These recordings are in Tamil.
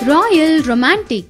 Royal Romantic.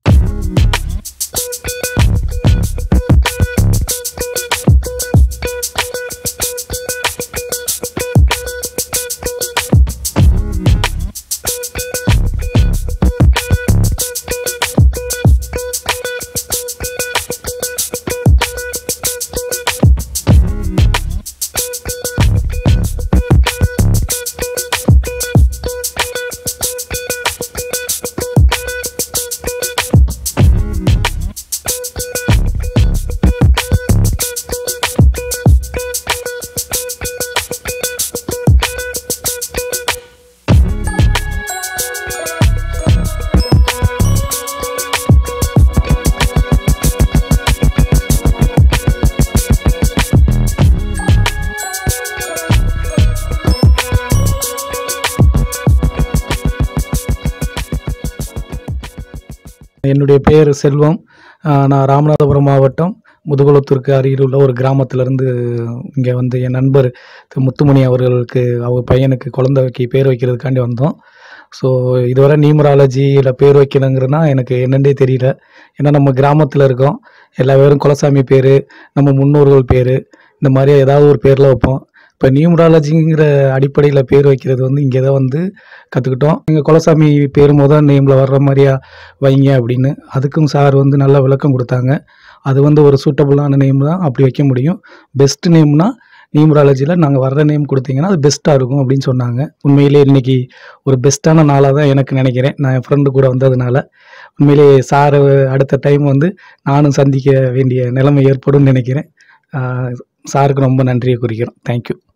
என்னுடைய பேர் செல்வம் ஆஹ் நான் ராமநாதபுரம் மாவட்டம் முதுகுளத்தூருக்கு அருகில் உள்ள ஒரு கிராமத்திலேருந்து இங்கே வந்து என் நண்பர் திரு முத்துமணி அவர்களுக்கு அவர் பையனுக்கு குழந்தை வைக்க பேர் வைக்கிறதுக்காண்டி வந்தோம் ஸோ இதுவரை நியூமராலஜியில் பேர் வைக்கணுங்கிறதுனா எனக்கு என்னன்னே தெரியல ஏன்னா நம்ம கிராமத்தில் இருக்கோம் எல்லா பேரும் குலசாமி பேர் நம்ம முன்னோர்கள் பேர் இந்த மாதிரி ஏதாவது ஒரு பேரில் வைப்போம் இப்போ நியூமராலஜிங்கிற அடிப்படையில் பேர் வைக்கிறது வந்து இங்கே தான் வந்து கற்றுக்கிட்டோம் எங்கள் குலசாமி பேர் முதல் நேமில் வர்ற மாதிரியா வைங்க அப்படின்னு அதுக்கும் சார் வந்து நல்ல விளக்கம் கொடுத்தாங்க அது வந்து ஒரு சூட்டபுளான நேம் தான் அப்படி வைக்க முடியும் பெஸ்ட் நேம்னா நியூமராலஜியில் நாங்கள் வர்ற நேம் கொடுத்தீங்கன்னா அது பெஸ்ட்டாக இருக்கும் அப்படின்னு சொன்னாங்க உண்மையிலே இன்னைக்கு ஒரு பெஸ்ட்டான நாளாக தான் எனக்கு நினைக்கிறேன் நான் என் ஃப்ரெண்டு கூட வந்ததுனால உண்மையிலே சார் அடுத்த டைம் வந்து நானும் சந்திக்க வேண்டிய நிலைமை ஏற்படும்னு நினைக்கிறேன் ஆஹ் சாருக்கு ரொம்ப நன்றியை குறிக்கிறோம் தேங்க்யூ